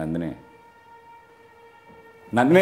Nandini Nandini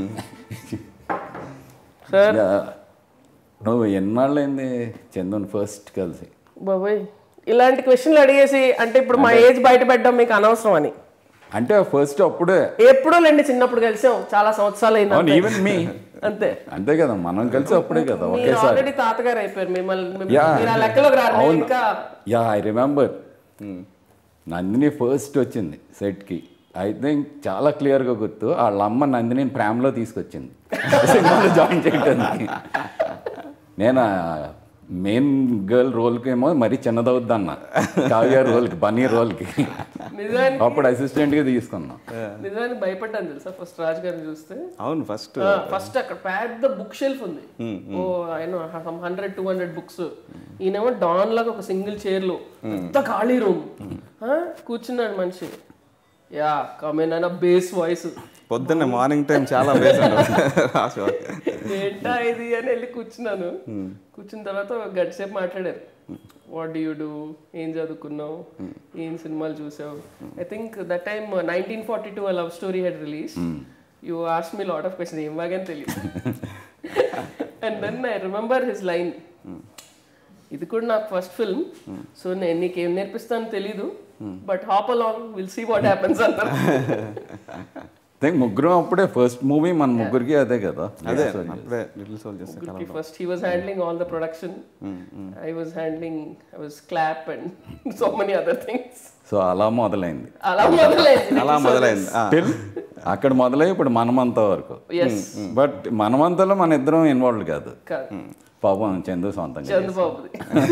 sir yeah, నువ్వు ఎన్నాళ్ళైంది Chandan first కలిసి బాబాయ్ ఇలాంటి క్వశ్చన్లు అడిగేసి అంటే ఇప్పుడు మా ఏజ్ బయట పెట్టడం మీకు అనవసరం అని అంటే ఫస్ట్ అప్పుడే ఎప్పుడో లేండి చిన్నప్పుడు కలిసాం చాలా సంవత్సరాలు అవును అయింది ఈవెన్ మీ అంతే అంతే కదా మనం కలిసి అప్పుడే కదా మీరు ఒకేసారి ఆల్రెడీ తాతగారు అయిపోయారు మిమ్మల్ని మిమ్మల్ని- యా మీరు ఆ లెక్కలోకి రారు నేను ఇంకా yeah I remember Nandini first వచ్చింది సెట్కి ఐ థింక్ చాలా క్లియర్గా గుర్తు వాళ్ళ అమ్మ నందిని ప్రేమలో తీసుకొచ్చింది సినిమాలో జాయిన్ చేయడానికి నేను మెయిన్ గర్ల్ రోల్కి ఏమో మరీ చిన్నదవుద్ది అన్న కావ్య రోల్కి బన్నీ రోల్కి నిజానికి అప్పుడు అసిస్టెంట్గా తీసుకున్నాం నిజానికి భయపడ్డాను తెలుసా ఫస్ట్ రాజ్ గారిని చూస్తే అవును ఫస్ట్ ఫస్ట్ అక్కడ పెద్ద బుక్ షెల్ఫ్ ఉంది ఓ ఆయన హండ్రెడ్ టూ హండ్రెడ్ బుక్స్ ఈయనేమో డాన్ లాగా ఒక సింగిల్ చైర్లో పెద్ద ఖాళీ రూమ్ కూర్చున్నాడు మనిషి యా కమెన్ అయినా బేస్ వాయిస్ పొద్దున్నే మార్నింగ్ టైం చాలా బేస్ రాసి ఏంటా ఇది అని వెళ్ళి కూర్చున్నాను కూర్చున్న తర్వాత ఒక గంట సేపు మాట్లాడారు వాట్ డూ యూ డూ ఏం చదువుకున్నావు ఏం సినిమాలు చూసావు I think that time nineteen forty two love story had release you ask me lot of question ఏం బాగాని తెలియదు and then I remember his line ఇది కూడా నాకు ఫస్ట్ ఫిల్మ్ సో నేను నీకేం నేర్పిస్తాను తెలీదు but hop along will see what happens అంటారు థింక్ ముగ్గురం అప్పుడే ఫస్ట్ మూవీ మన ముగ్గురికి అదే కదా అదే అప్పుడే లిటిల్ సోల్ చేస్తే Gurki first he was handling all the production. I was handling I was clap and so many other things. So అలా మొదలైంది అలా మొదలైంది అలా మొదలైంది ఆ, Till అక్కడ మొదలై ఇప్పుడు మనమంతా వరకు ఎస్ బట్ మనమంతలో మన ఇద్దరం ఇన్వాల్వ్ కాదు కాదు పాపం చందు సొంతంగా చంద్రబాబుది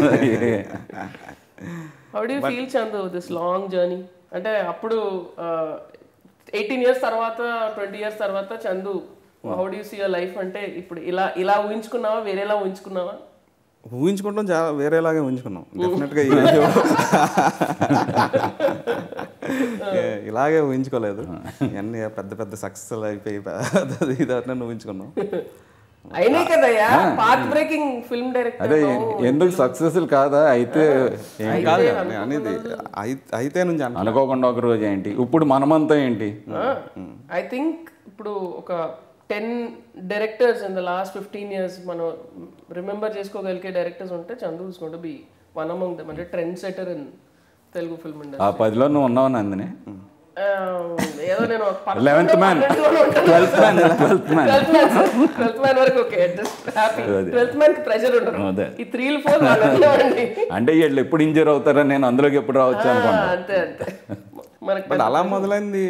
how do feel Chandu this long journey అంటే అప్పుడు ఎయిటీన్ ఇయర్స్ తర్వాత ట్వంటీ ఇయర్స్ తర్వాత Chandu how do see your life అంటే ఇప్పుడు ఇలా ఇలా ఊహించుకున్నావా వేరేలా ఊహించుకున్నావా ఊహించుకుంటాం చాలా వేరేలాగే ఊహించుకున్నాం డెఫినెట్గా ఈరోజు ఏ- ఇలాగే ఊహించుకోలేదు ఇవన్నీ పెద్ద పెద్ద సక్సెస్ అయిపోయి పెద్ద ఇది అట్లా ఊహించుకున్నాం అయినాయి కదయ్యా పాత్ బ్రేకింగ్ ఫిల్మ్ డైరెక్టర్ అదే ఎందుకు సక్సెస్ఫుల్ కాదా అయితే ఏం కాదు కదా, నేను అనేది అయి- అయితే నుంచి అన్న అనుకోకుండా ఒక రోజు ఏంటి ఇప్పుడు మనమంతా ఏంటి ఐ థింక్ ఇప్పుడు ఒక ten directors in the last fifteen years మనం రిమెంబర్ చేసుకోగలిగే డైరెక్టర్స్ ఉంటే Chandu is got be one among them అంటే trend setter in Telugu film industry ఆ పదిలో నువ్వు ఉన్నావు నందిని ఏదో నేను eleventh man twelfth man twelfth man twelfth man వరకు okay just happy twelfth man కి ప్రెషర్ ఉండదు అదే. ఈ త్రీ ఫోర్ వాళ్ళండి అంటే వీళ్ళు ఎప్పుడు ఇంజర్ అవుతారని నేను అందులోకి ఎప్పుడు రావచ్చు అనుకున్నా అంతే అంతే మనకి బట్ అలా మొదలైంది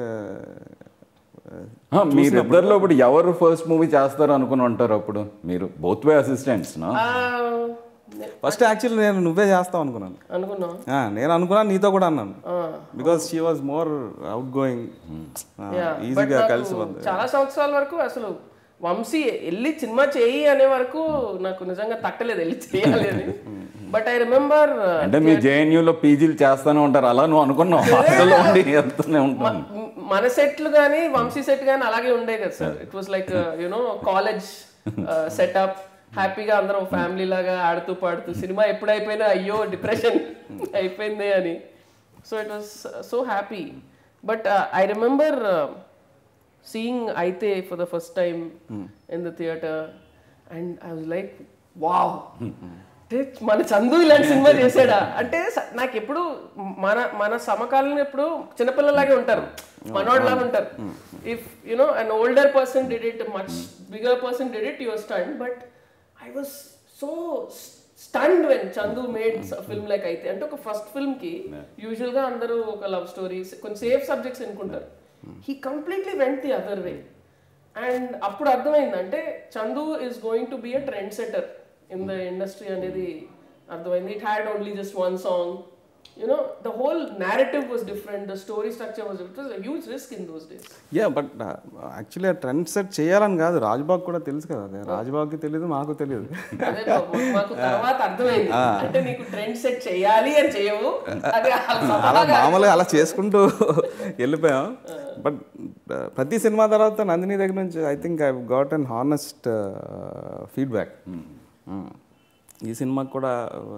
ఆ, మీరిద్దరిలో ఇప్పుడు ఎవరు ఫస్ట్ మూవీ చేస్తారు అనుకుని ఉంటారు అప్పుడు మీరు బోత్ వే అసిస్టెంట్స్ ఆ, ఫస్ట్ యాక్చువల్లీ నేను నువ్వే చేస్తావు అనుకున్నాను అనుకున్నా ఆ, నేను అనుకున్నాను నీతో కూడా అన్నాను because she was more out going Yeah, but ఈజీగా నాకు కలిసి వద్దు చాలా సంవత్సరాల వరకు అసలు వంశీ వెళ్ళి సినిమా చేయి అనే వరకు నాకు నిజంగా తట్టలేదు వెళ్ళి చేయాలి అని బట్ ఐ రిమెంబర్ అంటే మీ JNU లో పీజీలు చేస్తూనే ఉంటారు అలా నువ్వు అనుకున్నావు హాస్టల్లో ఉండి వెళ్తూనే ఉంటాను మన సెట్లు కానీ వంశీ సెట్ కానీ అలాగే ఉండే కదా sir it was like you know college setup హ్యాపీగా అందరం ఫ్యామిలీ లాగా ఆడుతూ పాడుతూ సినిమా ఎప్పుడు అయిపోయినా అయ్యో డిప్రెషన్ అయిపోయింది అని so it was so happy but I remember seeing అయితే for the first time in the theatre and I was like wow అంటే మన చందు ఇలాంటి సినిమా చేసాడా అంటే స- నాకు ఎప్పుడు మన మన సమకాలంలో ఎప్పుడు చిన్నపిల్లలాగే ఉంటారు మనోడ్లాగా ఉంటారు if you know an older person did it much bigger person did it you're stunned but I was so stunned when Chandu made film like అయితే అంటే ఒక ఫస్ట్ ఫిల్మ్ కి యూజువల్ గా అందరూ ఒక లవ్ స్టోరీస్ కొన్ని సేఫ్ సబ్జెక్ట్స్ ఎన్నుకుంటారు he completely went the other way and అప్పుడు అర్థమైంది అంటే Chandu is going to be a trend setter in the industry అనేది అర్థమైంది it had only just one song you know the whole narrative was different the story structure was it was huge risk in those days ya but actually trend set చేయాలని కాదు రాజ్బాగ్ కూడా తెలుసు కదా అదే రాజ్బాగ్కి తెలియదు మాకు తెలియదు అదే బాబు, మాకు తర్వాత అర్థమైంది అంటే నీకు ట్రెండ్ సెట్ చేయాలి అని చేయవు అది అలా మామూలుగా అలా చేసుకుంటూ వెళ్ళిపోయాం బట్ ప్రతి సినిమా తర్వాత నందిని దగ్గర నుంచి I think I got an honest feedback ఈ సినిమాకి కూడా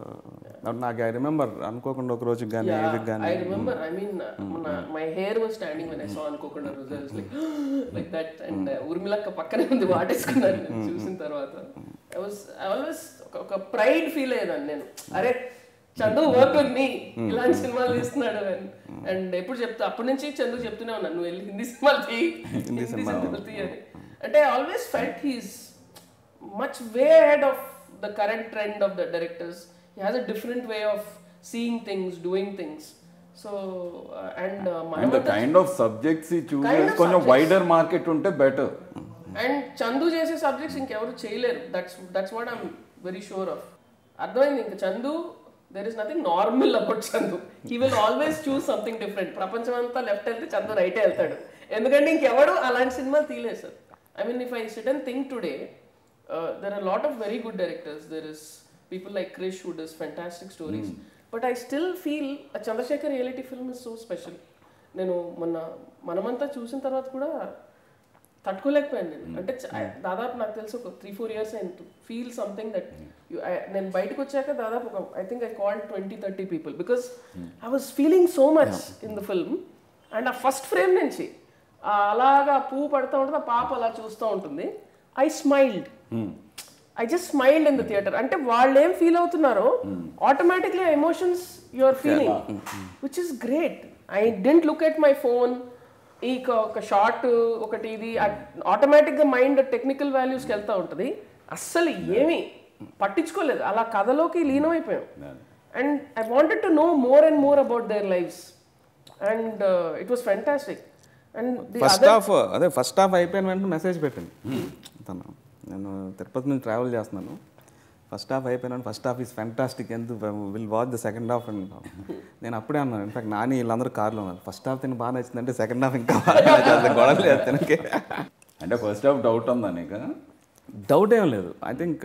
ఆ, నాకు ఐ రిమెంబర్ అనుకోకుండా ఒక రోజుకి కానీ ఇది కానీ I remember I mean my hair was standing when I saw అనుకోకుండా రోజు లైక్ లైక్ దట్ అండ్ ఉర్మిలక్క పక్కనే ఉంది వాటేసుకున్నాను నేను చూసిన తర్వాత ఐ వాజ్ ఐ ఆల్వేస్ ఒక ప్రైడ్ ఫీల్ అయ్యేదాన్ని నేను అరే చందు వర్క్ విత్ మీ ఇలాంటి సినిమాలు తీస్తున్నాడు అండ్ ఎప్పుడు చెప్తా అప్పటి నుంచి చందు చెప్తూనే ఉన్నాను నువ్వు వెళ్ళి హిందీ సినిమాలు తీ హిందీ సినిమాలు తీ అని అంటే I always felt he's much way ahead of the current trend of the directors. He has a different way of seeing things, doing things. So, uh, and uh, and the Manavata- kind of subjects choose Kind of కొంచెం subjects. Wider market ఉంటే better and Chandu చేసే subjects ఇంకెవరు చేయలేరు that's that's what I'm very sure of అర్థమైంది ఇంకా Chandu there is nothing normal about Chandu he will always choose something different ప్రపంచం అంతా left వెళ్తే చందు రైటే వెళ్తాడు ఎందుకంటే ఇంకెవడు అలాంటి సినిమాలు తీయలేదు sir I mean if I sit and think today there are lot of very good directors there is people like Krish who'd is fantastic stories but I still feel Chandrasekhar reality film is so special నేను మొన్న మనమంతా చూసిన తర్వాత కూడా తట్టుకోలేకపోయాను నేను అంటే చ- దాదాపు నాకు తెలిసి ఒక త్రీ ఫోర్ ఇయర్స్ అయింది ఫీల్ సంథింగ్ దట్ నేను బయటకు వచ్చాక దాదాపు ఒక I think I call twenty thirty people because I was feeling so much in the film and ఆ ఫస్ట్ ఫ్రేమ్ నుంచి ఆ అలాగా పువ్వు పడుతూ ఉంటుంది ఆ పాప అలా చూస్తూ ఉంటుంది I smiled I just smiled in the theatre అంటే వాళ్ళు ఏం ఫీల్ అవుతున్నారో automatically emotions you are feeling which is great I didn't look at my phone ఈ ఒక- ఒక షార్ట్ ఒకటి ఇది ఆటోమేటిక్గా మైండ్ టెక్నికల్ వాల్యూస్కి వెళ్తూ ఉంటుంది అస్సలు ఏమీ పట్టించుకోలేదు అలా కథలోకి లీనమైపోయాం and I wanted to know more and more about their lives and it was fantastic and the first half అదే ఫస్ట్ హాఫ్ అయిపోయిన వెంటనే మెసేజ్ పెట్టింది తను నేను తిరుపతి నుంచి ట్రావెల్ చేస్తున్నాను ఫస్ట్ హాఫ్ అయిపోయినాను ఫస్ట్ హాఫ్ ఈస్ ఫెంటాస్టిక్ ఎంత will watch the second half and నేను అప్పుడే అన్నాను ఇన్ఫాక్ట్ నాని వీళ్ళందరూ కార్లో ఉన్నారు ఫస్ట్ హాఫ్ తిని బాగా నచ్చిందంటే సెకండ్ హాఫ్ ఇంకా బాగా నచ్చింది గొడవలు లేదు తినకి అంటే ఫస్ట్ హాఫ్ డౌట్ ఉందా నీకు డౌట్ ఏం లేదు ఐ థింక్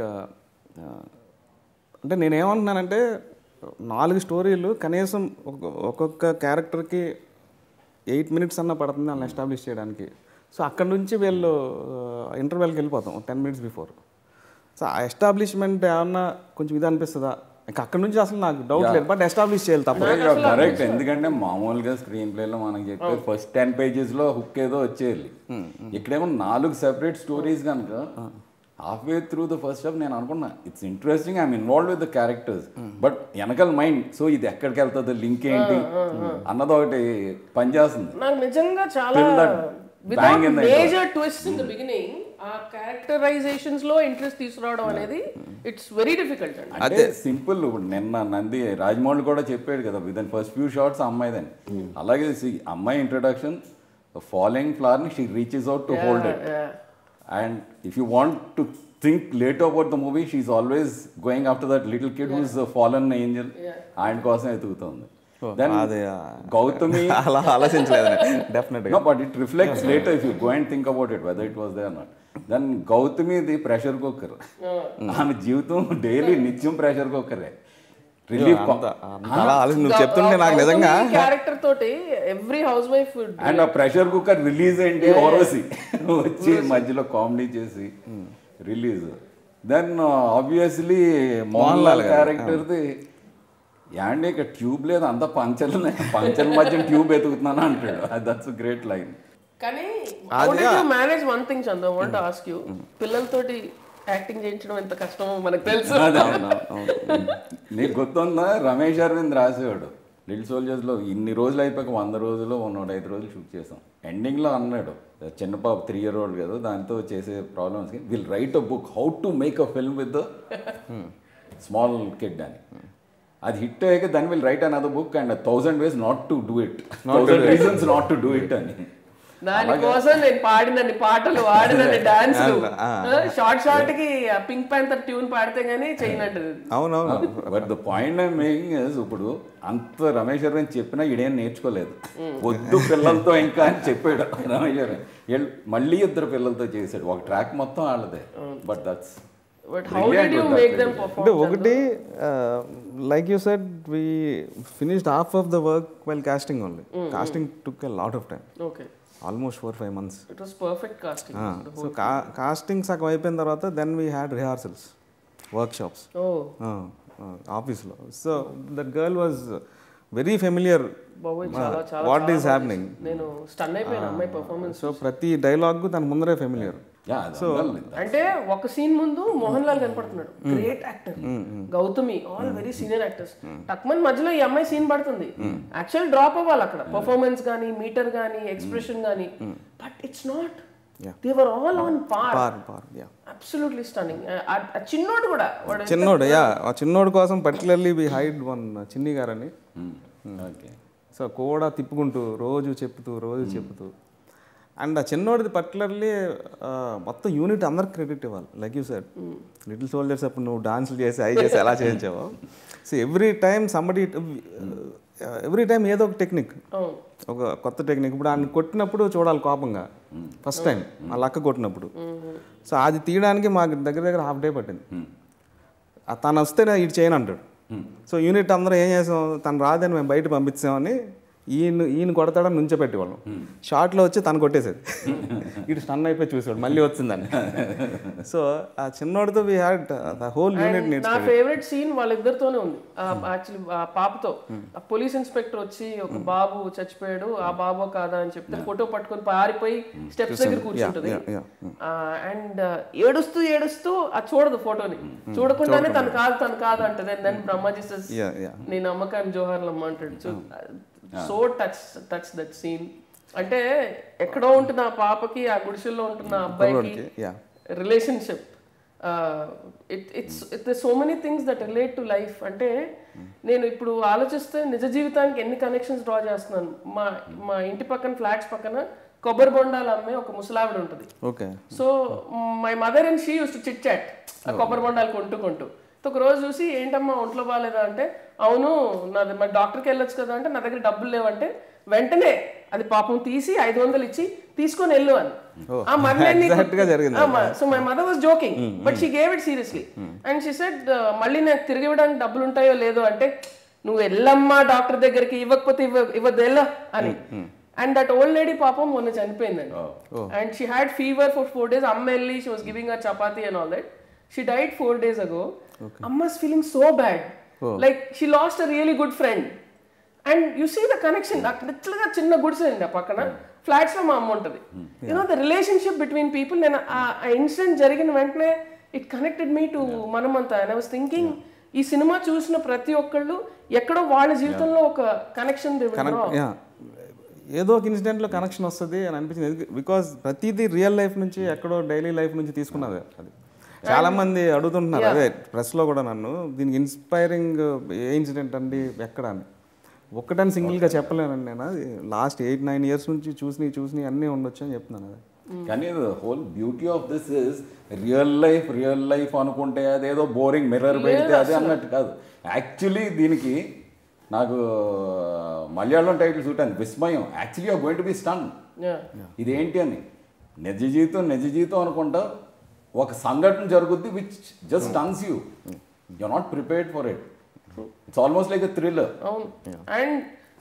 అంటే నేనేమంటున్నానంటే నాలుగు స్టోరీలు కనీసం ఒక్కొక్క- ఒక్కొక్క క్యారెక్టర్కి ఎయిట్ మినిట్స్ అన్న పడుతుంది వాళ్ళని ఎస్టాబ్లిష్ చేయడానికి సో అక్కడ నుంచి వీళ్ళు ఇంటర్వెల్కి వెళ్ళిపోతాం టెన్ మినిట్స్ బిఫోర్ సో ఆ ఎస్టాబ్లిష్మెంట్ ఏమన్నా కొంచెం ఇది అనిపిస్తుందా ఇంకా అక్కడ నుంచి అసలు నాకు డౌట్ లేదు బట్ ఎస్టాబ్లిష్ చేయాలి తప్ప కరెక్ట్ ఎందుకంటే మామూలుగా స్క్రీన్ ప్లేలో మనకి చెప్పే ఫస్ట్ టెన్ పేజెస్ లో హుక్ ఏదో వచ్చేయాలి ఇక్కడేమో నాలుగు సెపరేట్ స్టోరీస్ కనుక half way through the first half నేను అనుకున్నా it's interesting I'm involve with the characters but వెనకల్ మైండ్ సో ఇది ఎక్కడికి వెళ్తుంది లింక్ ఏంటి అన్నది ఒకటి పనిచేస్తుంది నాకు నిజంగా చాలా Till that bang in the major twist in the beginning ఆ క్యారెక్టరైజేషన్స్ లో ఇంట్రెస్ట్ తీసుకురావడం అనేది ఇట్స్ వెరీ డిఫికల్ట్ అండి అంటే సింపుల్ ఇప్పుడు నిన్న నంది రాజమౌళి కూడా చెప్పాడు కదా with in first few shots అమ్మాయిదని అలాగే see, అమ్మాయి ఇంట్రొడక్షన్ ఫాలోయింగ్ ఫ్లవర్ ని she reaches out to hold it and if you want to think late about the movie she's always going after that little kid who's fallen angel ఆయన కోసం ఎదుగుతుంది then అదే గౌతమి అలా ఆలోచించలేదు డెఫినెట్గా No, but it reflects later if you go and think about it, whether it was there or not. Then గౌతమిది pressure cooker ఆమె జీవితం డైలీ నిత్యం ప్రెషర్ కుక్కరే రిలీఫ్ అంత అంత అలా ఆలోచి నువ్వు చెప్తుంటే నాకు నిజంగా క్యారెక్టర్ తోటి ఎవ్రీ హౌస్ వైఫ్ అండ్ ఆ ప్రెషర్ కుక్కర్ రిలీజ్ ఏంటి ఓరోసి వచ్చి మధ్యలో కామెడీ చేసి release then obviously Mohan Lal క్యారెక్టర్ది యాండి ఇక ట్యూబ్ లేదు అంత పంచలనే పంచల మధ్య ట్యూబ్ ఎతుకుతున్నాను అంటాడు దట్స్ గ్రేట్ లైన్ కానీ manage one thing Chandu want ask you పిల్లలతోటి యాక్టింగ్ చేయించడం ఎంత కష్టమో మనకు తెలుసు నీకు గుర్తుందా రమేష్ అరవింద్ రాసేవాడు లిటిల్ సోల్జర్స్లో ఇన్ని రోజులు అయిపోయాక వంద రోజులు నూట ఐదు రోజులు షూట్ చేసాం ఎండింగ్లో అన్నాడు చిన్న పాప త్రీ ఇయర్ ఓల్డ్ కదా దాంతో చేసే problems will write a book how to make a film with small kid అని అది హిట్ అయ్యాక దాని will write another book and thousand ways not to do it thousand reasons not to do it అని దానికోసం నేను పాడినన్ని పాటలు ఆడినన్ని డాన్స్లు షార్ట్ షార్ట్ కి పింక్ ప్యాంతర్ ట్యూన్ పాడితే గానీ చేయనంటది అవునవును but the point I'm making is ఇప్పుడు అంత రమేష్ అరవింద్ చెప్పినా ఈడేం నేర్చుకోలేదు వద్దు పిల్లలతో ఇంకా అని చెప్పాడు రమేష్ అరవింద్ వీళ్ళు మళ్ళీ ఇద్దరు పిల్లలతో చేశాడు ఒక ట్రాక్ మొత్తం వాళ్ళదే but that's but how did you make them అంటే పర్ఫార్మ్ ఒకటి like you said we finished half of the work well casting only casting took a lot of time okay almost four five months it was perfect casting so casting సగం అయిపోయిన తర్వాత then we had rehearsals workshops ఓ ఆఫీస్లో so that girl was very familiar బాబోయ్ చాలా చాలా what is happening నేను stun అయిపోయాను అమ్మాయి పర్ఫార్మెన్స్ సో ప్రతి డైలాగ్ తన ముందరే ఫెమిలియర్ యా అది ఉండాలి. అంటే ఒక సీన్ ముందు మోహన్ లాల్ కనపడుతున్నాడు great actor Gautami all very senior actors టక్మన్ మధ్యలో ఈ అమ్మాయి సీన్ పడుతుంది యాక్చువల్ డ్రాప్ అవ్వాలి అక్కడ పర్ఫార్మెన్స్ గానీ మీటర్ గానీ ఎక్స్ప్రెషన్ గానీ but it's not Yeah. They were all on par par పార్ యా అబ్సల్యూట్లీ స్టన్నింగ్ చిన్నోడు కూడా వాడు చిన్నోడు యా ఆ చిన్నోడు కోసం పర్టికులర్లీ వి హైడ్ వన్ చిన్ని గారని ఓకే సో కూడా తిప్పుకుంటూ రోజు చెప్తూ రోజు చెప్తూ అండ్ ఆ చిన్నోడిది పర్టికులర్లీ మొత్తం యూనిట్ అందరికి క్రెడిట్ ఇవ్వాలి like you sir Little Soldiers అప్పుడు నువ్వు డాన్సులు చేసి అవి చేసి ఎలా చేయించావో so every time somebody every time ఏదో ఒక టెక్నిక్ అవును ఒక కొత్త టెక్నిక్ ఇప్పుడు ఆయన కొట్టినప్పుడు చూడాలి కోపంగా ఫస్ట్ టైం ఆ లక్క కొట్టినప్పుడు సో అది తీయడానికి మాకు దగ్గర దగ్గర హాఫ్ డే పట్టింది ఆ తను వస్తే నేను ఇటు చేయను అంటాడు సో యూనిట్ అందరూ ఏం చేసాం తను రాదని మేము బయట పంపించామని ఈయన ఈయన కొడతాడని నుంచో పెట్టేవాళ్ళం షార్ట్లో వచ్చి తను కొట్టేసేది ఇటు స్టన్ అయిపోయి చూసాడు మళ్ళీ వచ్చిందని సో ఆ చిన్నోడితో we had the whole unit needs నా ఫేవరెట్ సీన్ వాళ్ళిద్దరితోనే ఉంది యాక్చువల్లీ ఆ పాపతో ఆ పోలీస్ ఇన్స్పెక్టర్ వచ్చి ఒక బాబు చచ్చిపోయాడు ఆ బాబో కాదా అని చెప్తే ఫోటో పట్టుకొని పారిపోయి స్టెప్స్ దగ్గర కూర్చుంటది yeah, yeah. అండ్ ఏడుస్తూ ఏడుస్తూ ఆ చూడదు ఫోటోని చూడకుండానే తను కాదు తను కాదు అంటది then Brahmaji says, yeah yeah నీ నమ్మకాన్ని జోహార్లమ్మ అంటాడు so so touch touch that scene అంటే ఎక్కడో ఉంటున్న ఆ పాపకి ఆ గుడిసెల్లో ఉంటున్న ఆ అబ్బాయికి yeah relationship it it's it so many things that relate to life అంటే నేను ఇప్పుడు ఆలోచిస్తే నిజ జీవితానికి ఎన్ని కనెక్షన్స్ డ్రా చేస్తున్నాను మా మా ఇంటి పక్కన ఫ్లాట్స్ పక్కన కొబ్బరి బొండాలు అమ్మే ఒక ముసలావిడ ఉంటుంది okay so my mother and she used to chit chat కొబ్బరి బొండాలు కొంటూ కొంటూ సో ఒక రోజు చూసి ఏంటమ్మా ఒంట్లో బాగాలేదా అంటే అవును నాది మరి డాక్టర్కి వెళ్ళొచ్చు కదా అంటే నా దగ్గర డబ్బులు లేవంటే వెంటనే అది పాపం తీసి ఐదు వందలు ఇచ్చి తీసుకొని వెళ్ళు అని ఆ మర్నాడు Exact గా జరిగింది. So my mother was joking but she gave it seriously and she said మళ్ళీ నాకు తిరిగి ఇవ్వడానికి డబ్బులు ఉంటాయో లేదో అంటే నువ్వు వెళ్ళమ్మా డాక్టర్ దగ్గరికి ఇవ్వకపోతే ఇవ్వ ఇవ్వద్దు వెళ్ళ అని అండ్ దట్ ఓల్డ్ లేడీ పాపం మొన్న చనిపోయిందండి and she had fever for four days అమ్మ వెళ్ళి she was giving uh chapati and all that she died four days ago అమ్మస్ feeling so bad like she lost a really good friend and you see the connection అక్కడ లిటిల్గా చిన్న గుడిసె అండి ఆ పక్కన ఫ్లాట్స్ లో మా అమ్మ ఉంటుంది you know the relationship between people నేను ఆ ఇన్సిడెంట్ జరిగిన వెంటనే it connected me to Manamantha and I was thinking ఈ సినిమా చూసిన ప్రతి ఒక్కళ్ళు ఎక్కడో వాళ్ళ జీవితంలో ఒక కనెక్షన్ యా ఏదో ఒక ఇన్సిడెంట్లో కనెక్షన్ వస్తుంది అని అనిపించింది బికాజ్ ప్రతిదీ రియల్ లైఫ్ నుంచి ఎక్కడో డైలీ లైఫ్ నుంచి తీసుకున్నది అది చాలా మంది అడుగుతుంటున్నారు అదే ప్రెస్లో కూడా నన్ను దీనికి ఇన్స్పైరింగ్ ఏ ఇన్సిడెంట్ అండి ఎక్కడ అని ఒక్కటని సింగిల్గా చెప్పలేనండి నేను అది లాస్ట్ ఎయిట్ నైన్ ఇయర్స్ నుంచి చూసి చూసి అన్నీ ఉండొచ్చు అని చెప్తున్నాను అది కానీ whole beauty of this is real life real life అనుకుంటే అదేదో బోరింగ్ మిర్రర్ పెడితే అదే అన్నట్టు కాదు యాక్చువల్లీ దీనికి నాకు మలయాళం టైటిల్ చూటాను Vismayam actually are going to be stun ఇదేంటి అని నిజ జీవితం నిజ జీవితం అనుకుంటా ఒక సంఘటన జరుగుద్ది which just stuns you you not prepared for it it's almost like a thriller అవును and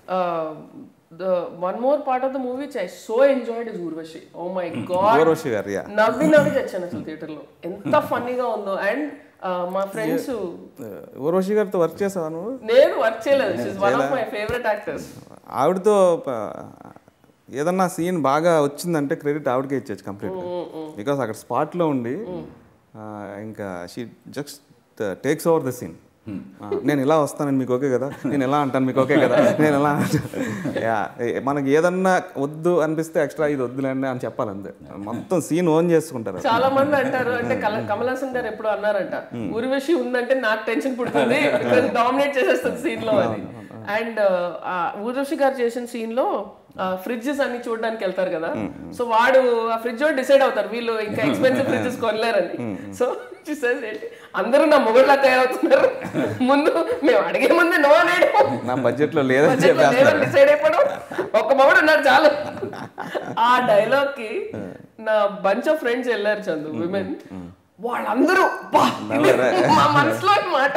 the one more part of the movie I so enjoyed is Urvashi oh my God Urvashi garu, yeah. నవ్వి నవ్వి చచ్చాను అసలు థియేటర్ లో ఎంత ఫన్నీగా ఉందో and మా ఫ్రెండ్స్ ఊర్వశి గారితో వర్క్ చేసాను నేను వర్క్ చేయలేదు one of my favourite actors ఆవిడతో ప- ఏదన్నా సీన్ బాగా వచ్చిందంటే క్రెడిట్ ఆవిడకే ఇచ్చేచ్చు కంప్లీట్ బికాస్ అక్కడ స్పాట్లో ఉండి ఆ, ఇంకా she just takes over the scene నేను ఇలా వస్తానని మీకు ఓకే కదా నేను ఎలా అంటాను మీకు ఓకే కదా నేను ఎలా యా మనకి ఏదన్నా వద్దు అనిపిస్తే ఎక్స్ట్రా ఇది వద్దులేండి అని చెప్పాలి అంతే మొత్తం సీన్ ఓన్ చేసుకుంటారు చాలా మంది అంటారు అంటే కల- కమల్ హాసన్ గారు ఎప్పుడు అన్నారంట ఊర్వశి ఉందంటే నాకు టెన్షన్ పుడుతుంది బికాజ్ డామినేట్ చేసేస్తుంది సీన్ లో అది అండ్ ఊర్వశి గారు చేసిన సీన్ లో ఫ్రిడ్జెస్ అన్ని చూడడానికి వెళ్తారు కదా సో వాడు ఆ ఫ్రిడ్జ్ డిసైడ్ అవుతారు వీళ్ళు ఇంకా ఎక్స్పెన్సివ్ ఫ్రిడ్జెస్ కొనలేరని సో అందరూ నా మొగుడులా తయారవుతున్నారు ముందు మేము అడిగే ముందు నో అనేడు నా బడ్జెట్లో లేదని చెప్పేస్తారు డిసైడ్ అయిపోవడం ఒక మొగుడు ఉన్నాడు చాలు ఆ డైలాగ్ కి నా బంచ్ ఆఫ్ ఫ్రెండ్స్ వెళ్ళారు చందు విమెన్ వాళ్ళందరూ "బా, ఇది మా మనసులో మాట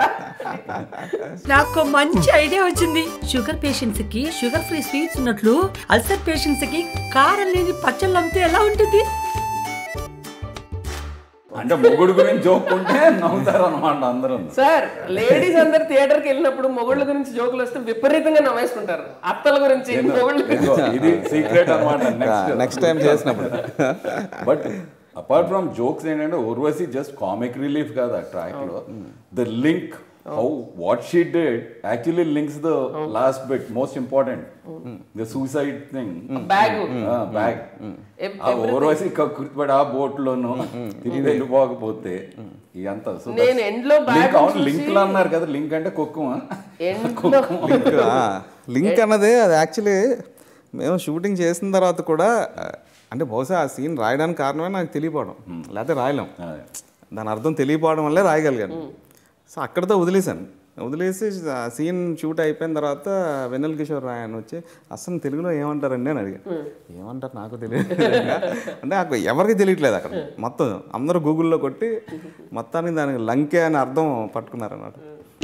నాకు మంచి ఐడియా వచ్చింది షుగర్ పేషెంట్స్ కి షుగర్ ఫ్రీ స్వీట్స్ ఉన్నట్లు అల్సర్ పేషెంట్స్ కి కారం లేని పచ్చళ్ళు అమ్మితే ఎలా ఉంటుంది అంటే మొగుడు గురించి జోక్ ఉంటే నవ్వుతారు అనమాట అందరూ సార్ లేడీస్ అందరు థియేటర్ కి వెళ్ళినప్పుడు మొగుళ్ళ గురించి జోకులు వస్తే విపరీతంగా నవ్వేసుకుంటారు అత్తల గురించి మొగుళ్ళ ఇదిగో, ఇది సీక్రెట్ అనమాట నెక్స్ట్ నెక్స్ట్ టైం చేసినప్పుడు బట్ అపార్ట్ ఫ్రమ్ జోక్స్ ఏంటంటే ఉర్వశి జస్ట్ కామిక్ రిలీఫ్ కాదు ఆ ట్రాక్ లో the link how what she did actually links the last bit most important the suicide thing bag bag Urvashi గుర్తుపడి ఆ బోట్ లోను తిరిగి వెళ్ళిపోకపోతే ఇదంతా సో నేను end లో bag లింక్ అవును చూసి- లింక్ అన్నారు కదా లింక్ అంటే కుక్కుమ ఎండ్ లో లింక్ లింక్ అన్నది అది యాక్చువల్లీ మేము షూటింగ్ చేసిన తర్వాత కూడా ఆ, అంటే బహుశా ఆ సీన్ రాయడానికి కారణమే నాకు తెలియపోవడం లేకపోతే రాయలేం దాని అర్థం తెలియపోవడం వల్లే రాయగలిగాను సో అక్కడితో వదిలేశాను వదిలేసి ఆ సీన్ షూట్ అయిపోయిన తర్వాత వెన్నెల కిషోర్ రాయ్ అని వచ్చి అసలు తెలుగులో ఏమంటారండి అని అడిగాను ఏమంటారు నాకు తెలియదు అంటే నాకు ఎవరికి తెలియట్లేదు అక్కడ మొత్తం అందరూ గూగుల్లో కొట్టి మొత్తానికి దానికి లంకే అని అర్థం పట్టుకున్నారు అన్నమాట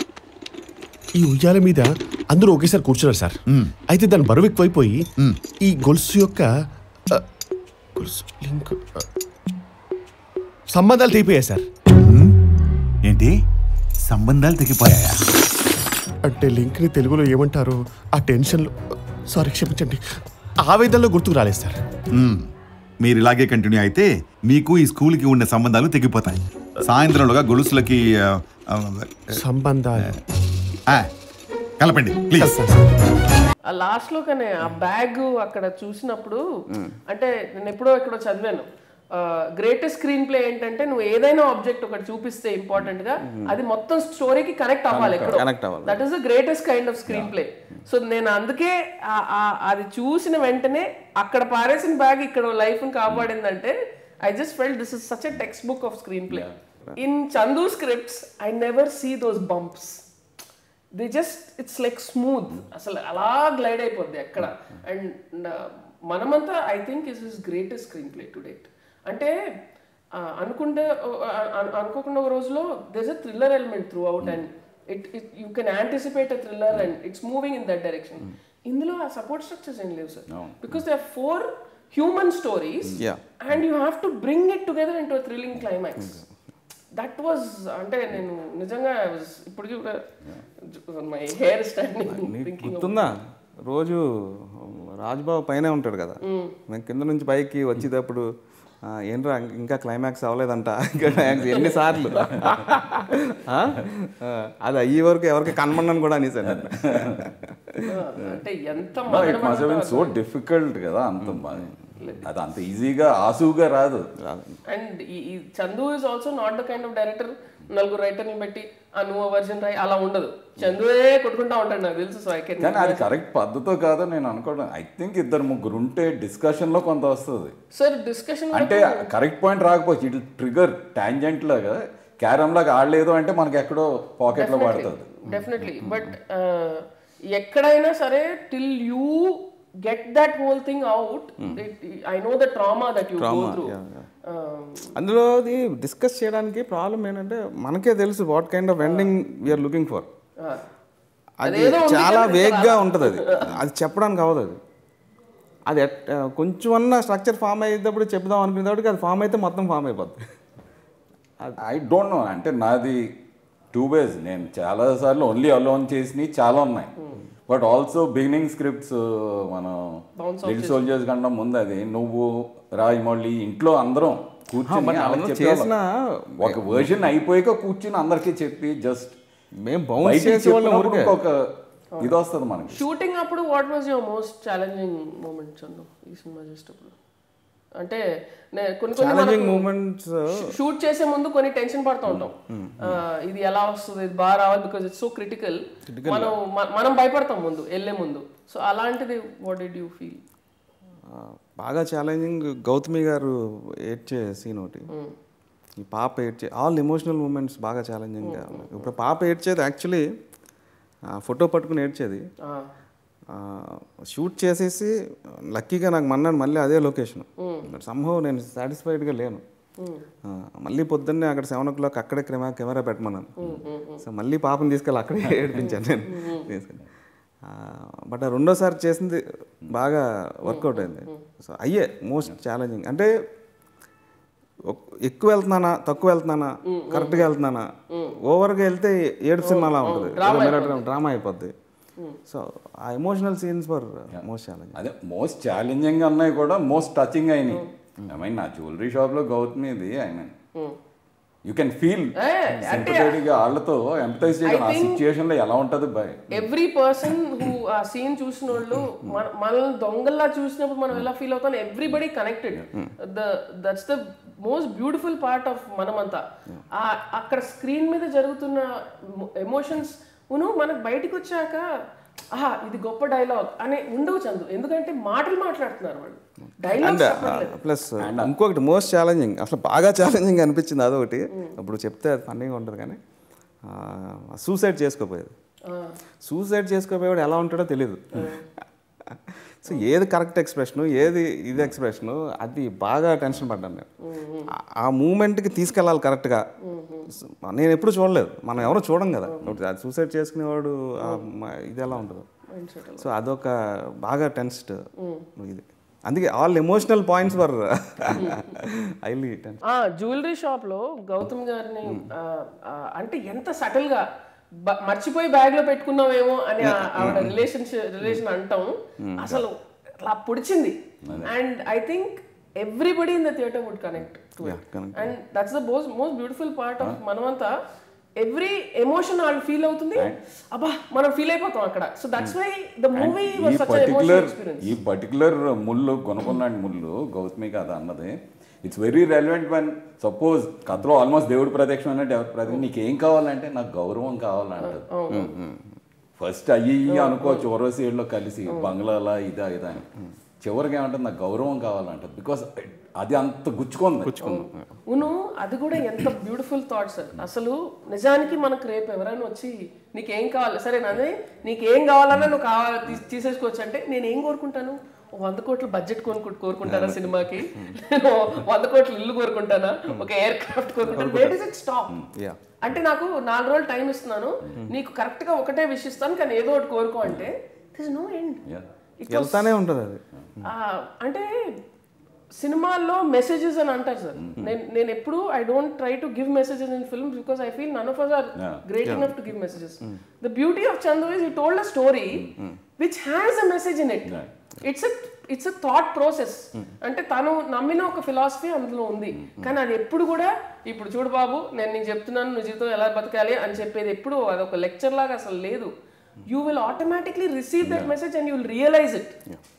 ఈ ఉయ్యాల మీద అందరూ ఒకేసారి కూర్చున్నారు సార్ అయితే దాని బరువు ఎక్కువైపోయి ఈ గొలుసు యొక్క ఆ, గొలుసు లింక్ ఆ, సంబంధాలు తెగిపోయాయి సార్ ఏంటి సంబంధాలు తెగిపోయాయా అంటే లింక్ని తెలుగులో ఏమంటారు ఆ టెన్షన్లో సారీ క్షమించండి ఆవేదనలో గుర్తుకు రాలేదు సార్ మ్మ్. మీరు ఇలాగే కంటిన్యూ అయితే మీకు ఈ స్కూల్కి ఉన్న సంబంధాలు తెగిపోతాయి సాయంత్రంలోగా గొలుసులకి ఆ, ఆ, సంబంధాలు ఆ, కలపండి ప్లీజ్ సార్, సార్. ఆ లాస్ట్ లో కానీ ఆ బ్యాగ్ అక్కడ చూసినప్పుడు అంటే నేను ఎప్పుడో ఎక్కడో చదివాను గ్రేటెస్ట్ స్క్రీన్ ప్లే ఏంటంటే నువ్వు ఏదైనా ఆబ్జెక్ట్ ఒకటి చూపిస్తే ఇంపార్టెంట్ గా అది మొత్తం స్టోరీకి కనెక్ట్ అవ్వాలి ఎక్కడో Connect అవ్వాలి. That is the greatest kind of screenplay so నేను అందుకే ఆ- ఆ- అది చూసిన వెంటనే అక్కడ పారేసిన బ్యాగ్ ఇక్కడ లైఫ్ కాపాడిందంటే I just felt this is such a textbook of screenplay in Chandu scripts I never see those bumps the just it's like smooth అసలు అలా గ్లైడ్ అయిపోద్ది ఎక్కడ and Manamantha I think is is greatest screenplay to date అంటే ఆ, అనుకుంటే ఆ, అను- అనుకోకుండా ఒక రోజులో does a thriller element throughout and it it you can anticipate a thriller and it's moving in that direction ఇందులో ఆ సపోర్ట్ స్ట్రక్చర్స్ ఏం లేవు sir because they are four human stories Yeah. And you have to bring it together in to thrilling climax that was అంటే నేను నిజంగా I was ఇప్పటికీ కూడా my hair standing thinking గుర్తుందా రోజు రాజ్బాబు పైనే ఉంటాడు కదా మేము కింద నుంచి పైకి వచ్చేటప్పుడు "ఆ, ఏంట్రా ఇంకా క్లైమాక్స్ అవ్వలేదంట క్లైమాక్స్ ఎన్నిసార్లు ఆ? ఆ, అది అయ్యే వరకు ఎవరికి కనమన్నాను కూడా అనేసాను అంటే ఎంత it must been so difficult కదా అంత బాగా. అది అంత ఈజీగా ఆసువుగా రాదు అండ్ ఈ Chandu is also not the kind of director నలుగురు రైటర్ని పెట్టి ఆ నువ్వు వర్జన్ రాయి అలా ఉండదు చందువే కొట్టుకుంటా ఉంటాడు నాకు తెలుసు సో ఐ కెన్ కానీ అది కరెక్ట్ పద్ధతో కాదో నేను అనుకోవడం ఐ థింక్ ఇద్దరు ముగ్గురు ఉంటే డిస్కషన్ లో కొంత వస్తుంది సార్ డిస్కషన్ అంటే కరెక్ట్ పాయింట్ రాకపోవచ్చు ఇట్ ట్రిగర్ టాంజెంట్ లాగా క్యారమ్ లాగా ఆడలేదు అంటే మనకి ఎక్కడో పాకెట్ లో పడుతుంది డెఫినెట్లీ బట్ ఎక్కడైనా సరే till you get that whole thing out I know the trauma that you go through అందులో అది డిస్కస్ చేయడానికి ప్రాబ్లం ఏంటంటే మనకే తెలుసు what kind of ending we're looking for అది అదేదో ఉంది చాలా కానీ వేగ్గా ఉంటుంది అది అది చెప్పడానికి అవ్వదు అది అది ఎట్- కొంచెం అన్న స్ట్రక్చర్ ఫామ్ అయ్యేటప్పుడు చెప్దాం అనుకునేటప్పటికి అది ఫామ్ అయితే మొత్తం ఫామ్ అయిపోద్ది ఐ డోంట్ నో అంటే నాది టూ వేస్ నేను చాలా సార్లు ఓన్లీ అలోన్ చేసినవి చాలా ఉన్నాయి బట్ ఆల్సో బిగినింగ్ స్క్రిప్ట్స్ మనం లిటిల్ సోల్జర్స్ కన్నా ముందు అది నువ్వు రాజమౌళి ఇంట్లో అందరం కూర్చొని but వాళ్ళకి అవును, చెప్పేవాళ్ళం. చేసిన- ఒక వర్షన్ అయిపోయాక కూర్చుని అందరికీ చెప్పి జస్ట్ మేము బౌన్స్ చేసేవాళ్ళం ఊరికే ఒక ఇది వస్తుంది మనకి షూటింగ్ అప్పుడు what was your most challenging moment Chandu ఈ సినిమా చేసేటప్పుడు అంటే నే- కొన్ని కొన్ని ఛాలెంజింగ్ మనకు మూమెంట్స్ షూట్ చేసే ముందు కొన్ని టెన్షన్ పడుతూ ఉంటాం ఆ, ఇది ఎలా వస్తుంది ఇది బాగా రావాలి బికాజ్ ఇట్స్ సో క్రిటికల్ మనం మ- మనం భయపడతాం ముందు వెళ్ళే ముందు సో అలాంటిది వాట్ డిడ్ యూ ఫీల్ బాగా ఛాలెంజింగ్ గౌతమి గారు ఏడ్చే సీన్ ఒకటి ఈ పాప ఏడ్చే ఆల్ ఎమోషనల్ మూమెంట్స్ బాగా ఛాలెంజింగ్గా ఉన్నాయి ఇప్పుడు పాప ఏడ్చేది యాక్చువల్లీ ఫోటో పట్టుకుని ఏడ్చేది షూట్ చేసేసి లక్కీగా నాకు మన్నాడు మళ్ళీ అదే లొకేషన్ బట్ సంభవం నేను సాటిస్ఫైడ్గా లేను ఆ, మళ్ళీ పొద్దున్నే అక్కడ సెవెన్ ఓ క్లాక్ అక్కడే కెమెరా కెమెరా పెట్టమన్నాను సో మళ్ళీ పాపని తీసుకెళ్ళి అక్కడే ఏడిపించాను నేను తీసుకెళ్ళి బట్ ఆ రెండోసారి చేసింది బాగా వర్కౌట్ అయింది సో అయ్యే మోస్ట్ ఛాలెంజింగ్ అంటే ఒక్- ఎక్కువ వెళ్తున్నానా తక్కువ వెళ్తున్నానా కరెక్ట్గా వెళ్తున్నానా ఓవర్గా వెళ్తే ఏడు సినిమాలా ఉంటుంది డ్రామా అయిపోద్ది సో ఆ emotional scenes for most challenge అదే మోస్ట్ ఛాలెంజింగ్ అన్నవి కూడా మోస్ట్ టచింగ్ అయినాయి ఐ మీన్ నా జ్యువెలరీ షాప్లో గౌతమిది I mean you can feel సింపథెటిక్గా వాళ్ళతో ఎంపథైజ్ చేయడం ఆ సిచ్యుయేషన్లో ఎలా ఉంటుంది బాయ్ ఎవ్రీ పర్సన్ హూ ఆ సీన్ చూసిన వాళ్ళు మన మనల్ని దొంగల్లా చూసినప్పుడు మనం ఎలా ఫీల్ అవుతాం everybody connected the that's the most beautiful part of Manamantha ఆ- అక్కడ స్క్రీన్ మీద జరుగుతున్న ఎమోషన్స్ ఉను మనకు బయటికి వచ్చాక ఆహా ఇది గొప్ప డైలాగ్ అని ఉండవు చందు ఎందుకంటే మాటలు మాట్లాడుతున్నారు వాళ్ళు అండ్ డైలాగ్ ప్లస్ ఇంకొకటి మోస్ట్ ఛాలెంజింగ్ అసలు బాగా ఛాలెంజింగ్ అనిపించింది అదొకటి ఇప్పుడు చెప్తే అది ఫన్నీగా ఉంటుంది కానీ సూసైడ్ చేసుకోపోయేది సూసైడ్ చేసుకోపోయేవాడు ఎలా ఉంటాడో తెలియదు సో ఏది కరెక్ట్ ఎక్స్ప్రెషన్ ఏది ఇది ఎక్స్ప్రెషన్ అది బాగా టెన్షన్ పడ్డాను నేను ఆ- ఆ మూమెంట్కి తీసుకెళ్ళాలి కరెక్ట్గా నేను ఎప్పుడు చూడలేదు మనం ఎవరు చూడం కదా ఇప్పుడు అది సూసైడ్ చేసుకునేవాడు ఆ మ- ఇది ఎలా ఉంటుంది సో అదొక బాగా టెన్స్డ్ ఇది అందుకే all emotional points were highly tense ఆ జ్యువెలరీ షాప్ లో గౌతమ్ గారిని ఆ, ఆ, అంటే ఎంత సటిల్ గా బ- మర్చిపోయి బ్యాగ్ లో పెట్టుకున్నామేమో అని ఆ- ఆవిడ రిలేషన్షిప్ రిలేషన్ అంటాం అసలు అలా పొడిచింది and I think everybody in the theatre would connect to Yeah, connect. And that's the most most beautiful part of Manamantha every emotion వాళ్ళు ఫీల్ అవుతుంది అబ్బా మనం ఫీల్ అయిపోతాం అక్కడ so that's why the movie ఈ was such emotional particular experience ఈ particular ముళ్ళు కొనుక్కున్నాడు ముళ్ళు గౌతమి కదా అన్నది it's very relevant one suppose కథలో ఆల్మోస్ట్ దేవుడు ప్రత్యక్షం అన్నట్టు ఎవరి ప్రత్యక్షం నీకు ఏం కావాలంటే నాకు గౌరవం కావాలంటది ఫస్ట్ అయ్యి ఇయ్యి అనుకోవచ్చు ఓరో సైడ్లో కలిసి బంగ్లాలా ఇదా ఇదా అని చివరికి ఏమంటుంది నాకు గౌరవం కావాలంటది బికాస్ అది అంత గుచ్చుకుంది గుచ్చుకుంది ఉను అది కూడా ఎంత బ్యూటిఫుల్ థాట్స్ అసలు నిజానికి మనకు రేపు ఎవరైనా వచ్చి నీకేం కావాలి సరే నాది నీకేం కావాలన్నా నువ్వు కావాలి తీ- తీసేసుకోవచ్చు అంటే నేను ఏం కోరుకుంటాను ఓ వంద కోట్ల బడ్జెట్ కొనుక్కు కోరుకుంటానా సినిమాకి నేను వంద కోట్ల ఇల్లు కోరుకుంటానా ఒక ఎయిర్ క్రాఫ్ట్ కోరుకుంటాను where is it stop Yeah. అంటే నాకు నాలుగు రోజులు టైం ఇస్తున్నాను నీకు కరెక్ట్ గా ఒకటే విష్ ఇస్తాను కానీ ఏదో ఒకటి కోరుకో అంటే దిస్ నో ఎండ్ Yeah. వెళ్తానే ఉంటుంది అది అంటే సినిమాల్లో మెసేజెస్ అని అంటారు సార్ నేను నేను ఎప్పుడు I don't try to give messages in films because I feel none of us are Yeah. Great enough to give messages the beauty of Chandu is he told a story which has a message in it Right. It's it's a thought process అంటే తను నమ్మిన ఒక philosophy అందులో ఉంది కానీ అది ఎప్పుడు కూడా ఇప్పుడు చూడు బాబు నేను నీకు చెప్తున్నాను నువ్వు జీవితం ఎలా బతకాలి అని చెప్పేది ఎప్పుడు అది ఒక లెక్చర్ లాగా అసలు లేదు you will automatically receive that message and you will realize it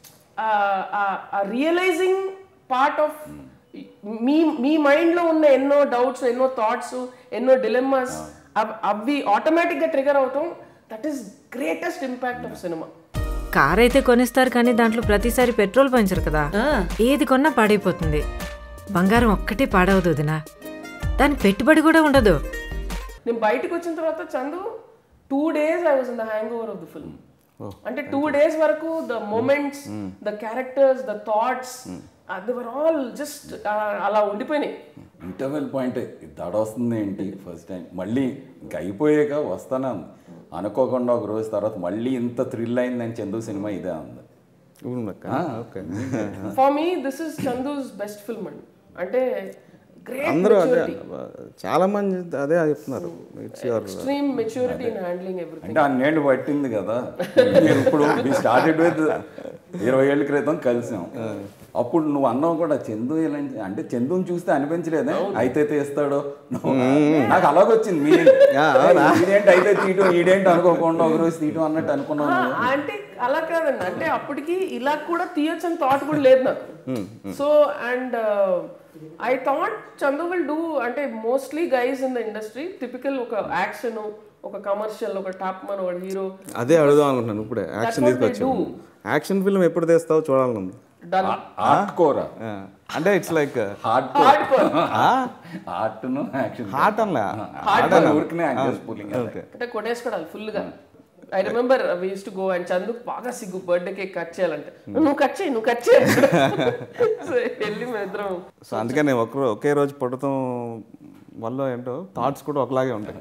uh realizing part of మీ మీ మైండ్లో ఉన్న ఎన్నో డౌట్స్ ఎన్నో థాట్స్ ఎన్నో డిలెమ్మాస్ అవి ఆటోమేటిక్గా ట్రిగర్ అవుతాం that is greatest impact of cinema car అయితే కొనిస్తారు కానీ దాంట్లో ప్రతిసారి పెట్రోల్ పంచరు కదా ఏది కొన్నా పాడైపోతుంది బంగారం ఒక్కటే పాడవదు వదినా దానికి పెట్టుబడి కూడా ఉండదు నేను బయటకు వచ్చిన తర్వాత Chandu two days I was in the hangover of the film అంటే టూ డేస్ వరకు the moments the characters the thoughts అది వర్ ఆల్ జస్ట్ అలా ఉండిపోయినాయి ఇంటర్వెల్ పాయింట్ దడ వస్తుంది ఏంటి ఫస్ట్ టైం మళ్ళీ ఇంక అయిపోయాక వస్తానే ఉంది అనుకోకుండా ఒక రోజు తర్వాత మళ్ళీ ఇంత థ్రిల్ అయిందని చందు సినిమా ఇదే ఉంది okay for me this is Chandu's best film అండి అంటే గ్రేట్ అందరూ అదే మెచ్యూరిటీ చాలా మంది అదే చెప్తున్నారు it's your extreme maturity in handling everything అంటే అన్నేళ్ళు పట్టింది కదా మీరు ఇప్పుడు స్టార్టెడ్ విత్ ఇరవై ఏళ్ళ క్రితం కలిసాం అప్పుడు నువ్వు అన్నావు కూడా చందు ఇలాంటి అంటే చందుని చూస్తే అనిపించలేదే అయితే తీస్తాడు నువ్వు- నాకు అలాగొచ్చింది మీ ఇదేంటి అయితే తీయటం ఈడేంటి అనుకోకుండా ఒక రోజు తీయటం అన్నట్టు అనుకున్నావు నువ్వు. అంటే అలా కాదండి అంటే అప్పటికి ఇలా కూడా తీయొచ్చు అని థాట్ కూడా లేదు నాకు so and I thought Chandu will do అంటే mostly guys in the industry typical ఒక యాక్షన్ ఒక కమర్షియల్ ఒక టాప్ మన ఒక హీరో అదే అడుగుదాం అనుకుంటున్నాను ఇప్పుడే యాక్షన్ what they తీసుకొచ్చాను యాక్షన్ ఫిల్మ్ ఎప్పుడు తెస్తావు చూడాలనుంది డన్ ఆర్ట్ కోరా ఆ, అంటే it's like heart hard core ఆర్ట్ను యాక్షన్ హార్ట్ అనలే ఊరికనే యాక్టర్స్ పుల్లింగ్ ఓకే అంటే కొట్టేసుకోవాలి ఫుల్ గా I remember we use to go and Chandu బాగా సిగ్గు బర్త్డే కేక్ కట్ చేయాలంటే నువ్వు కట్ చేయి నువ్వు కట్ చేయి సో వెళ్ళి మేము ఇద్దరం సో అందుకని నేను ఒక ఒకే రోజు పుట్టడం వల్ల ఏంటో థాట్స్ కూడా ఒకలాగే ఉంటాయి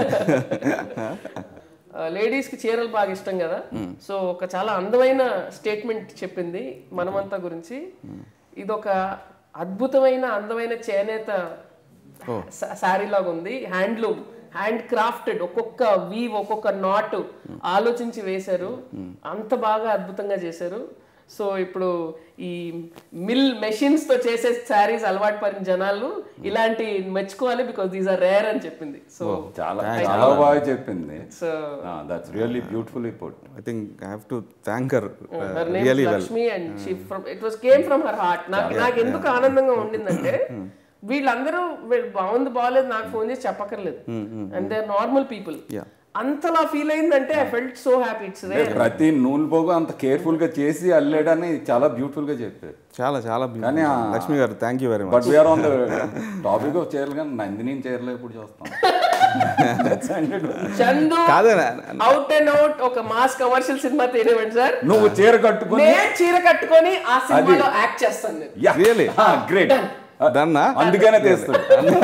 లేడీస్ కి చీరలు బాగా ఇష్టం కదా సో ఒక చాలా అందమైన స్టేట్మెంట్ చెప్పింది మనమంతా గురించి ఇదొక అద్భుతమైన అందమైన చేనేత శారీ లాగా ఉంది హ్యాండ్లూమ్ హ్యాండ్ క్రాఫ్టెడ్ ఒక్కొక్క వీవ్ ఒక్కొక్క నాట్ ఆలోచించి వేశారు అంత బాగా అద్భుతంగా చేశారు సో ఇప్పుడు ఈ మిల్ మెషిన్స్ తో చేసే శారీస్ అలవాటు పడిన జనాలు ఇలాంటి మెచ్చుకోవాలి బికాస్ దీస్ ఆర్ రేర్ అని చెప్పింది సో చాలా చాలా బాగా చెప్పింది so that's really beautiful report I think I have to thank her her name really well Lakshmi and she from it was came from her heart నాకు నాకు ఎందుకు ఆనందంగా ఉండిందంటే వీళ్ళందరూ వీళ్ళు బాగుంది బాగాలేదు నాకు ఫోన్ చేసి చెప్పక్కర్లేదు and they normal people Yeah. అంతలా ఫీల్ అయిందంటే I felt so happy it's rare ప్రతి నూనె పోగు అంత కేర్ఫుల్ గా చేసి అల్లాడని చాలా బ్యూటిఫుల్ గా చెప్పారు చాలా చాలా beautiful. కానీ ఆ- Lakshmi garu thank you very but much we're on the topic of చీరలు కానీ నందిని చీరలు ఎప్పుడు చూస్తాం That's hundred. చందు కాదే అవుట్ అండ్ అవుట్ ఒక మాస్ కమర్షియల్ సినిమా తీరేవండి సార్ నువ్వు చీర కట్టుకుని నేను చీర కట్టుకొని ఆ సినిమాలో యాక్ట్ చేస్తాను నేను Really? గ్రేట్ డన్నా అందుకనే తీస్తాడు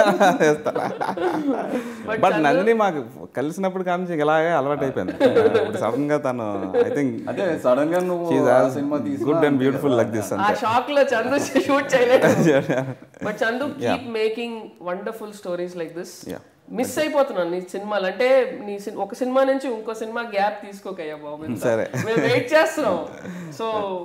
బట్ నందిని మాకు కలిసినప్పుడు కానీ ఇలాగే అలవాటు అయిపోయింది ఇప్పుడు సడన్ గా తను ఐ థింక్ అదే సడన్ గా నువ్వు ఆ సినిమా తీసి good and beautiful like this ఆ షాక్ లో చందు షూట్ చేయలేదు but Chandu keep making wonderful stories like this Yeah. Miss అయిపోతున్నాను నీ సినిమాలు అంటే నీ సిన్- ఒక సినిమా నుంచి ఇంకో సినిమా గ్యాప్ తీసుకోకయ్యా బాబు ఇంత. సరే. మేము వెయిట్ చేస్తున్నాం సో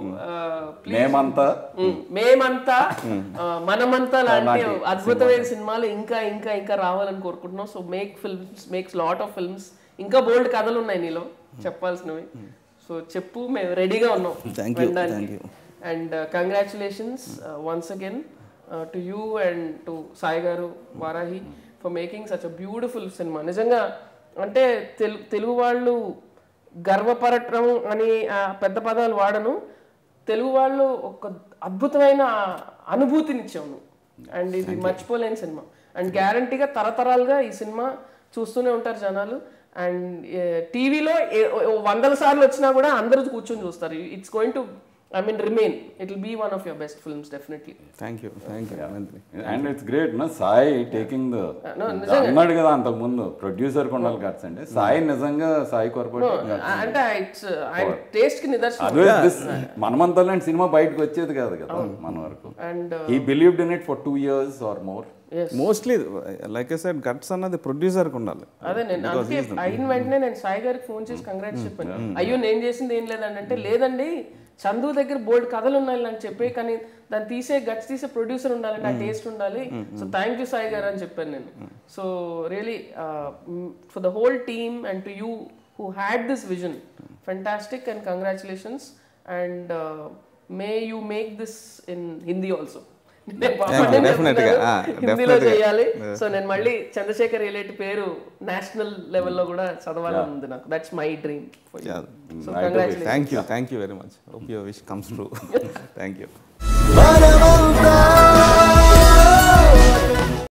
మేమంతా మేమంతా ఆ, మనమంతా లాంటి అద్భుతమైన సినిమాలు ఇంకా ఇంకా ఇంకా రావాలని కోరుకుంటున్నాం so make films makes lot of films ఇంకా బోల్డ్ కథలు ఉన్నాయి నీలో చెప్పాల్సినవి సో చెప్పు మేము రెడీగా ఉన్నాం Thank you, వినడానికి. thank you. And congratulations once again to you and to Sai garu Varahi for making such a beautiful cinema నిజంగా అంటే తెలు తెలుగు వాళ్ళు గర్వపడటం అని ఆ పెద్ద పదాలు వాడను తెలుగు వాళ్ళు ఒక అద్భుతమైన అనుభూతినిచ్చావు నువ్వు అండ్ ఇది మర్చిపోలేని సినిమా అండ్ గ్యారంటీగా తరతరాలుగా ఈ సినిమా చూస్తూనే ఉంటారు జనాలు అండ్ టీవీలో వందల సార్లు వచ్చినా కూడా అందరూ కూర్చొని చూస్తారు it's going to I mean remain it will be one of your best films definitely thank you thank you Nandini and it's great నా సాయి టేకింగ్ ద అన్నాడు కదా అంతకు ముందు ప్రొడ్యూసర్ కొండలు కట్స్ అంటే సాయి నిజంగా సాయి కొరపాటు అంటే ఇట్స్ ఆయన టేస్ట్ కి నిదర్శనం అదే this మనమంతా లాంటి సినిమా బయటకు వచ్చేది కాదు కదా మన వరకు and he believed in it for two years or more mostly like I side guts అన్నది ప్రొడ్యూసర్కి ఉండాలి అదే నేను అందుకే అయిన వెంటనే నేను సాయి గారికి ఫోన్ చేసి కంగ్రాట్స్ చెప్పాను అయ్యో నేను చేసింది ఏం లేదండి అంటే లేదండి చందు దగ్గర బోల్డ్ కథలు ఉన్నాయి అని చెప్పి కానీ దాన్ని తీసే గట్స్ తీసే ప్రొడ్యూసర్ ఉండాలంటే ఆ టేస్ట్ ఉండాలి సో థ్యాంక్ యూ సాయి గారు అని చెప్పాను నేను so really for the whole team and to you who had this vision fantastic and congratulations and may you make this in Hindi also definitely గా, ah, హిందీలో definitely గా. చేయాలి సో నేను మళ్ళీ చంద్రశేఖర్ రిలేట్ పేరు నేషనల్ లెవెల్లో కూడా చదవాలని ఉంది నాకు that's my dream so congratulation thank you thank you very much hope your wish comes true thank you